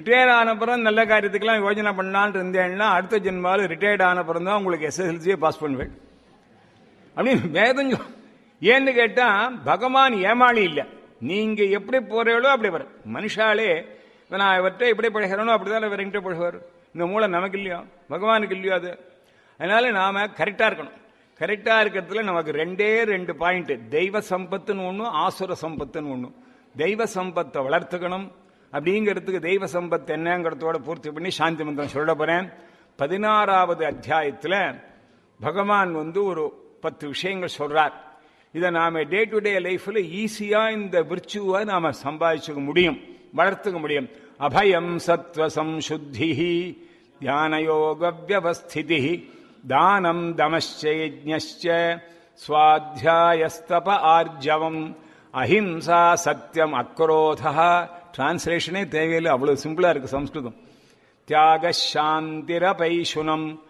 retire ஆன பிறகு நல்ல காரியத்துக்கெல்லாம் யோஜனை பண்ணலான்னு இருந்தேன்னா அடுத்த ஜென்மாவில் ரிட்டையர்ட் ஆன பிறகு தான் உங்களுக்கு எஸ்எஸ்எல்சியே பாஸ் பண்ணுவேன் அப்படின்னு வேதம் சொ- ஏன்னு கேட்டா பகவான் ஏமாளி இல்ல நீங்க எப்படி போறீங்களோ அப்படி வர மனுஷாலே இப்ப நான் இவர்கிட்ட எப்படி பழகிறனோ அப்படிதான் இவர் என்கிட்ட பழகுவார் இந்த மூளை நமக்கு இல்லையோ பகவானுக்கு இல்லையோ அது அதனால நாம கரெக்டா இருக்கணும் கரெக்டா இருக்கிறதுல நமக்கு ரெண்டே ரெண்டு பாயிண்ட் தெய்வ சம்பத்துன்னு ஒண்ணு ஆசுர சம்பத்துன்னு ஒண்ணு தெய்வ சம்பத்தை வளர்த்துக்கணும் அப்படிங்கிறதுக்கு தெய்வ சம்பத் என்னங்கிறதோட பூர்த்தி பண்ணி சாந்தி மந்திரம் சொல்ல போறேன் பதினாறாவது அத்தியாயத்துல பகவான் வந்து ஒரு பத்து விஷயங்கள் சொல்றார் இதை நாம டே டு டே லைஃப்ல ஈஸியா இந்த விர்ச்சுவை நாம சம்பாதிச்சுக்க முடியும் வளர்த்துக்க முடியும் அபயம் சத்வ சம்சுத்தி தியானயோக வியவஸ்திதி தானம் தமச்ச சுவாத்தியாயஸ்தப ஆர்ஜவம் அஹிம்சா சத்தியம் அக்ரோதா டிரான்ஸ்லேஷனே தேவையில்லை அவ்வளவு சிம்பிளா இருக்கு சம்ஸ்கிருதம் தியாக சாந்திரபைஷுனம்